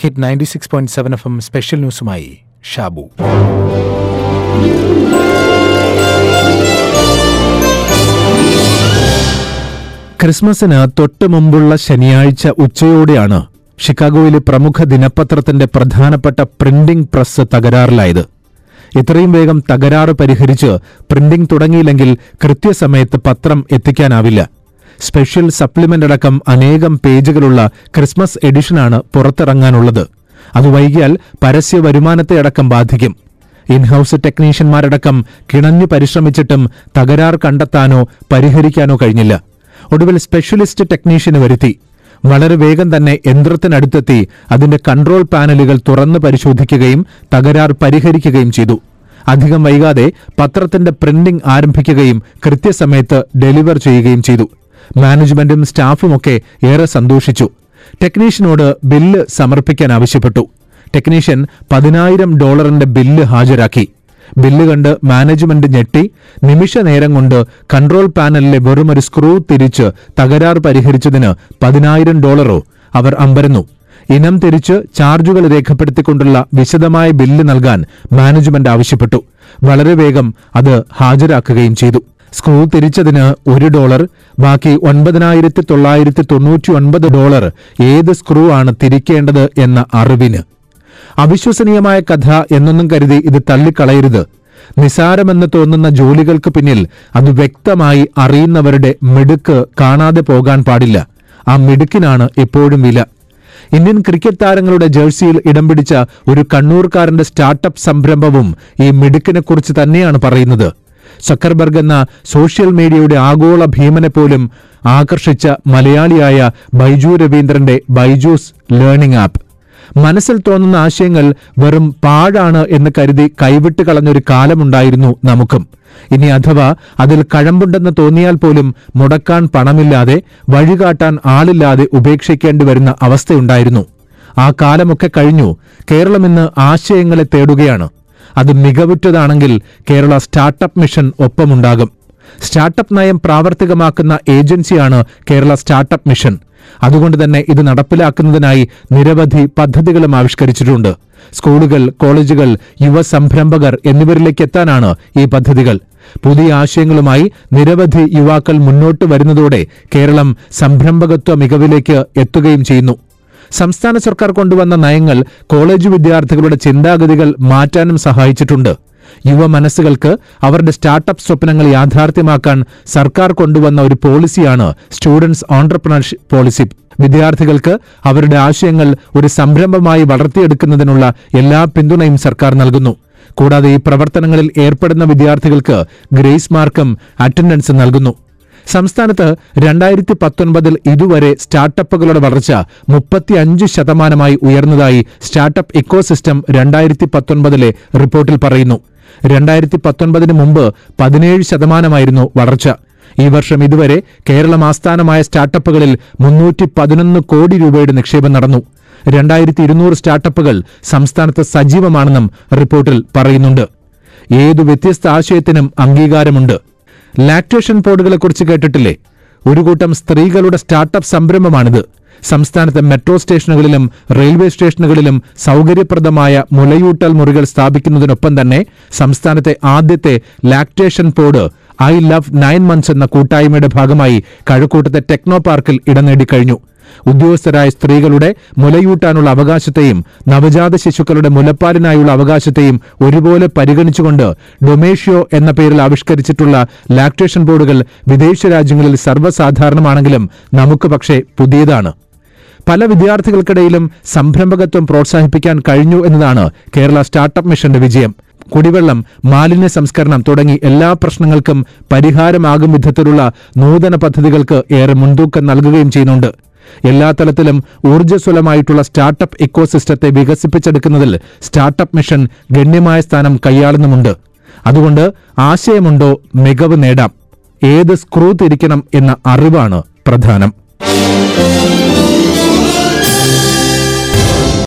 hit ninety six point seven F M special ന്യൂസുമായി ഷാബു ക്രിസ്മസിന് തൊട്ട് മുമ്പുള്ള ശനിയാഴ്ച ഉച്ചയോടെയാണ് ഷിക്കാഗോയിലെ പ്രമുഖ ദിനപത്രത്തിന്റെ പ്രധാനപ്പെട്ട പ്രിന്റിംഗ് പ്രസ് തകരാറിലായത് ഇത്രയും വേഗം തകരാറ് പരിഹരിച്ച് പ്രിന്റിംഗ് തുടങ്ങിയില്ലെങ്കിൽ കൃത്യസമയത്ത് പത്രം എത്തിക്കാനാവില്ല സ്പെഷ്യൽ സപ്ലിമെന്റ് അടക്കം അനേകം പേജുകളുള്ള ക്രിസ്മസ് എഡിഷനാണ് പുറത്തിറങ്ങാനുള്ളത് അത് വൈകിയാൽ പരസ്യ വരുമാനത്തെ അടക്കം ബാധിക്കും ഇൻഹൌസ് ടെക്നീഷ്യന്മാരടക്കം കിണഞ്ഞു പരിശ്രമിച്ചിട്ടും തകരാർ കണ്ടെത്താനോ പരിഹരിക്കാനോ കഴിഞ്ഞില്ല ഒടുവിൽ സ്പെഷ്യലിസ്റ്റ് ടെക്നീഷ്യന് വരുത്തി വളരെ വേഗം തന്നെ യന്ത്രത്തിനടുത്തെത്തി അതിന്റെ കൺട്രോൾ പാനലുകൾ തുറന്നു പരിശോധിക്കുകയും തകരാർ പരിഹരിക്കുകയും ചെയ്തു അധികം വൈകാതെ പത്രത്തിന്റെ പ്രിന്റിംഗ് ആരംഭിക്കുകയും കൃത്യസമയത്ത് ഡെലിവർ ചെയ്യുകയും ചെയ്തു മാനേജ്മെന്റും സ്റ്റാഫുമൊക്കെ ഏറെ സന്തോഷിച്ചു ടെക്നീഷ്യനോട് ബില്ല് സമർപ്പിക്കാൻ ആവശ്യപ്പെട്ടു ടെക്നീഷ്യൻ പതിനായിരം ഡോളറിന്റെ ബില്ല് ഹാജരാക്കി ബില്ല് കണ്ട് മാനേജ്മെന്റ് ഞെട്ടി നിമിഷ നേരം കൊണ്ട് കൺട്രോൾ പാനലിലെ വെറുമൊരു സ്ക്രൂ തിരിച്ച് തകരാർ പരിഹരിച്ചതിന് പതിനായിരം ഡോളറോ അവർ അമ്പരന്നു ഇനം തിരിച്ച് ചാർജുകൾ രേഖപ്പെടുത്തിക്കൊണ്ടുള്ള വിശദമായ ബില്ല് നൽകാൻ മാനേജ്മെന്റ് ആവശ്യപ്പെട്ടു വളരെ വേഗം അത് ഹാജരാക്കുകയും ചെയ്തു സ്ക്രൂ തിരിച്ചതിന് ഒരു ഡോളർ ബാക്കി ഒൻപതിനായിരത്തി തൊള്ളായിരത്തി തൊണ്ണൂറ്റി ഒൻപത് ഡോളർ ഏത് സ്ക്രൂ ആണ് തിരിക്കേണ്ടത് എന്ന അറിവിന് അവിശ്വസനീയമായ കഥ എന്നൊന്നും കരുതി ഇത് തള്ളിക്കളയരുത് നിസാരമെന്ന് തോന്നുന്ന ജോലികൾക്ക് പിന്നിൽ അത് വ്യക്തമായി അറിയുന്നവരുടെ മിടുക്ക് കാണാതെ പോകാൻ പാടില്ല ആ മിടുക്കിനാണ് എപ്പോഴും വില ഇന്ത്യൻ ക്രിക്കറ്റ് താരങ്ങളുടെ ജേഴ്സിയിൽ ഇടം പിടിച്ച ഒരു കണ്ണൂർക്കാരന്റെ സ്റ്റാർട്ടപ്പ് സംരംഭവും ഈ മിടുക്കിനെക്കുറിച്ച് തന്നെയാണ് പറയുന്നത് സക്കർബർഗ് എന്ന സോഷ്യൽ മീഡിയയുടെ ആഗോള ഭീമനെ പോലും ആകർഷിച്ച മലയാളിയായ ബൈജു രവീന്ദ്രന്റെ ബൈജൂസ് ലേണിംഗ് ആപ്പ് മനസ്സിൽ തോന്നുന്ന ആശയങ്ങൾ വെറും പാഴാണ് എന്ന് കരുതി കൈവിട്ട് കളഞ്ഞൊരു കാലമുണ്ടായിരുന്നു നമുക്കും ഇനി അഥവാ അതിൽ കഴമ്പുണ്ടെന്ന് തോന്നിയാൽ പോലും മുടക്കാൻ പണമില്ലാതെ വഴികാട്ടാൻ ആളില്ലാതെ ഉപേക്ഷിക്കേണ്ടി വരുന്ന അവസ്ഥയുണ്ടായിരുന്നു ആ കാലമൊക്കെ കഴിഞ്ഞു കേരളം ഇന്ന് ആശയങ്ങളെ തേടുകയാണ് അത് മികവുറ്റതാണെങ്കിൽ കേരള സ്റ്റാർട്ടപ്പ് മിഷൻ ഒപ്പമുണ്ടാകും സ്റ്റാർട്ടപ്പ് നയം പ്രാവർത്തികമാക്കുന്ന ഏജൻസിയാണ് കേരള സ്റ്റാർട്ടപ്പ് മിഷൻ അതുകൊണ്ട് തന്നെ ഇത് നടപ്പിലാക്കുന്നതിനായി നിരവധി പദ്ധതികളും ആവിഷ്കരിച്ചിട്ടുണ്ട് സ്കൂളുകൾ കോളേജുകൾ യുവ സംരംഭകർ എന്നിവരിലേക്ക് എത്താനാണ് ഈ പദ്ധതികൾ പുതിയ ആശയങ്ങളുമായി നിരവധി യുവാക്കൾ മുന്നോട്ട് വരുന്നതോടെ കേരളം സംരംഭകത്വ മികവിലേക്ക് എത്തുകയും ചെയ്യുന്നു സംസ്ഥാന സർക്കാർ കൊണ്ടുവന്ന നയങ്ങൾ കോളേജ് വിദ്യാർത്ഥികളുടെ ചിന്താഗതികൾ മാറ്റാനും സഹായിച്ചിട്ടുണ്ട് യുവ മനസ്സുകൾക്ക് അവരുടെ സ്റ്റാർട്ടപ്പ് സ്വപ്നങ്ങൾ യാഥാർത്ഥ്യമാക്കാൻ സർക്കാർ കൊണ്ടുവന്ന ഒരു പോളിസിയാണ് സ്റ്റുഡൻസ് ഓൺടർപ്രണർഷിപ്പ് പോളിസി വിദ്യാർത്ഥികൾക്ക് അവരുടെ ആശയങ്ങൾ ഒരു സംരംഭമായി വളർത്തിയെടുക്കുന്നതിനുള്ള എല്ലാ പിന്തുണയും സർക്കാർ നൽകുന്നു കൂടാതെ ഈ പ്രവർത്തനങ്ങളിൽ ഏർപ്പെടുന്ന വിദ്യാർത്ഥികൾക്ക് ഗ്രേസ് മാർക്കും അറ്റൻഡൻസ് നൽകുന്നു സംസ്ഥാനത്ത് രണ്ടായിരത്തി പത്തൊൻപതിൽ ഇതുവരെ സ്റ്റാർട്ടപ്പുകളുടെ വളർച്ച മുപ്പത്തിയഞ്ച് ശതമാനമായി ഉയർന്നതായി സ്റ്റാർട്ടപ്പ് ഇക്കോസിസ്റ്റം രണ്ടായിരത്തി പത്തൊൻപതിലെ റിപ്പോർട്ടിൽ പറയുന്നു രണ്ടായിരത്തി പത്തൊൻപതിന് മുമ്പ് പതിനേഴ് ശതമാനമായിരുന്നു വളർച്ച ഈ വർഷം ഇതുവരെ കേരളം ആസ്ഥാനമായ സ്റ്റാർട്ടപ്പുകളിൽ മുന്നൂറ്റി പതിനൊന്ന് കോടി രൂപയുടെ നിക്ഷേപം നടന്നു രണ്ടായിരത്തി ഇരുന്നൂറ് സ്റ്റാർട്ടപ്പുകൾ സംസ്ഥാനത്ത് സജീവമാണെന്നും റിപ്പോർട്ടിൽ പറയുന്നുണ്ട് ഏതു വ്യത്യസ്ത ആശയത്തിനും അംഗീകാരമുണ്ട് ലാക്ടേഷൻ പോഡുകളെക്കുറിച്ച് കേട്ടിട്ടില്ലേ ഒരു കൂട്ടം സ്ത്രീകളുടെ സ്റ്റാർട്ടപ്പ് സംരംഭമാണിത് സംസ്ഥാനത്തെ മെട്രോ സ്റ്റേഷനുകളിലും റെയിൽവേ സ്റ്റേഷനുകളിലും സൗകര്യപ്രദമായ മുലയൂട്ടൽ മുറികൾ സ്ഥാപിക്കുന്നതിനൊപ്പം തന്നെ സംസ്ഥാനത്തെ ആദ്യത്തെ lactation pod I love nine months എന്ന കൂട്ടായ്മയുടെ ഭാഗമായി കഴക്കൂട്ടത്തെ ടെക്നോ പാർക്കിൽ ഇടം നേടിക്കഴിഞ്ഞു ഉദ്യോഗസ്ഥരായ സ്ത്രീകളുടെ മുലയൂട്ടാനുള്ള അവകാശത്തെയും നവജാത ശിശുക്കളുടെ മുലപ്പാലിനായുള്ള അവകാശത്തെയും ഒരുപോലെ പരിഗണിച്ചുകൊണ്ട് ഡൊമേഷ്യോ എന്ന പേരിൽ ആവിഷ്കരിച്ചിട്ടുള്ള ലാക്ടേഷൻ ബോർഡുകൾ വിദേശ രാജ്യങ്ങളിൽ സർവ്വസാധാരണമാണെങ്കിലും നമുക്ക് പക്ഷേ പുതിയതാണ് പല വിദ്യാർത്ഥികൾക്കിടയിലും സംരംഭകത്വം പ്രോത്സാഹിപ്പിക്കാൻ കഴിഞ്ഞു എന്നതാണ് കേരള സ്റ്റാർട്ടപ്പ് മിഷന്റെ വിജയം കുടിവെള്ളം മാലിന്യ സംസ്കരണം തുടങ്ങി എല്ലാ പ്രശ്നങ്ങൾക്കും പരിഹാരമാകും വിധത്തിലുള്ള നൂതന പദ്ധതികൾക്ക് ഏറെ മുൻതൂക്കം നൽകുകയും ചെയ്യുന്നുണ്ട് എല്ലാ തലത്തിലും ഊർജ്ജസ്വലമായിട്ടുള്ള സ്റ്റാർട്ടപ്പ് ഇക്കോസിസ്റ്റത്തെ വികസിപ്പിച്ചെടുക്കുന്നതിൽ സ്റ്റാർട്ടപ്പ് മിഷൻ ഗണ്യമായ സ്ഥാനം കൈയാളുന്നുമുണ്ട് അതുകൊണ്ട് ആശയമുണ്ടോ മികവ് നേടാം ഏത് സ്ക്രൂ തിരിക്കണം എന്ന അറിവാണ് പ്രധാനം